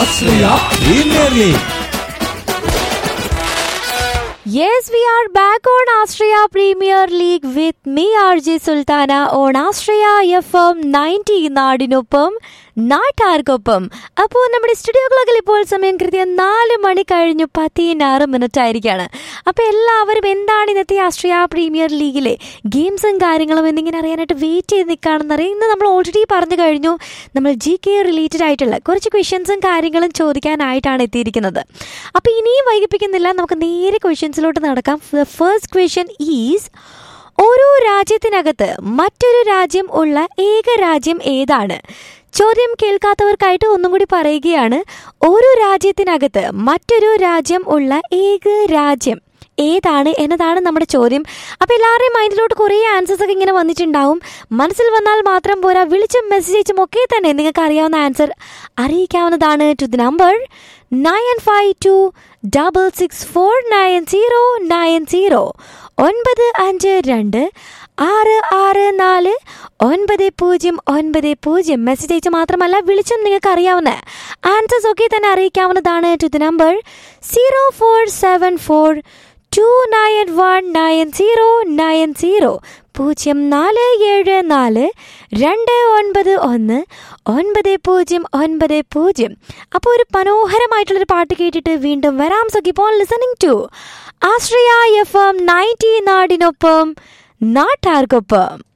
Ashraya premier league Yes, we are back on Australia Premier League with me, RJ Sultana, on Australia FM 90 നാടിനൊപ്പം നാട്ടാർക്കൊപ്പം അപ്പോൾ നമ്മുടെ സ്റ്റുഡിയോകളൊക്കെ ഇപ്പോൾ സമയം കൃത്യം നാല് മണി കഴിഞ്ഞു പതിനാറ് മിനിറ്റ് ആയിരിക്കാണ് അപ്പോൾ എല്ലാവരും എന്താണ് ഇന്നത്തെ ആസ്ട്രിയ പ്രീമിയർ ലീഗിലെ ഗെയിംസും കാര്യങ്ങളും എന്നിങ്ങനെ അറിയാനായിട്ട് വെയിറ്റ് ചെയ്ത് നിൽക്കുകയാണെന്നറിയാം ഇന്ന് നമ്മൾ ഓൾറെഡി പറഞ്ഞു കഴിഞ്ഞു നമ്മൾ ജി കെ റിലേറ്റഡ് ആയിട്ടുള്ള കുറച്ച് ക്വസ്റ്റ്യൻസും കാര്യങ്ങളും ചോദിക്കാനായിട്ടാണ് എത്തിയിരിക്കുന്നത് അപ്പോൾ ഇനിയും വൈകിപ്പിക്കുന്നില്ല നമുക്ക് നേരെ ക്വസ്റ്റ്യൻസിലോട്ട് നടക്കാം ഫസ്റ്റ് ക്വസ്റ്റ്യൻ ഈസ് ഓരോ രാജ്യത്തിനകത്ത് മറ്റൊരു രാജ്യം ഉള്ള ഏക രാജ്യം ഏതാണ് ചോദ്യം കേൾക്കാത്തവർക്കായിട്ട് ഒന്നും കൂടി പറയുകയാണ് ഓരോ രാജ്യത്തിനകത്ത് മറ്റൊരു രാജ്യം ഉള്ള ഏക രാജ്യം ഏതാണ് എന്നതാണ് നമ്മുടെ ചോദ്യം അപ്പോൾ എല്ലാവരുടെയും മൈൻഡിലോട്ട് കുറേ ആൻസേഴ്സ് ഒക്കെ ഇങ്ങനെ വന്നിട്ടുണ്ടാവും മനസ്സിൽ വന്നാൽ മാത്രം പോരാ വിളിച്ചും മെസ്സേജ് അയച്ചും ഒക്കെ തന്നെ നിങ്ങൾക്ക് അറിയാവുന്ന ആൻസർ അറിയിക്കാവുന്നതാണ് to the number nine five two double six four nine zero nine zero ഒൻപത് അഞ്ച് രണ്ട് ആറ് ആറ് നാല് ഒൻപത് പൂജ്യം ഒൻപത് പൂജ്യം മെസ്സേജ് അയച്ച് മാത്രമല്ല വിളിച്ചും നിങ്ങൾക്ക് അറിയാവുന്ന ആൻസേഴ്സ് ഒക്കെ തന്നെ അറിയിക്കാവുന്നതാണ് to the number zero four seven four two nine one nine zero nine zero പൂജ്യം നാല് ഏഴ് നാല് രണ്ട് ഒൻപത് ഒന്ന് ഒൻപത് പൂജ്യം ഒൻപത് പൂജ്യം അപ്പോൾ ഒരു മനോഹരമായിട്ടുള്ളൊരു പാട്ട് കേട്ടിട്ട് വീണ്ടും വരാം സൊക്കിപ്പോൾ listening to Ashraya F M ninety നാടിനൊപ്പം നാട്ടാർക്കൊപ്പം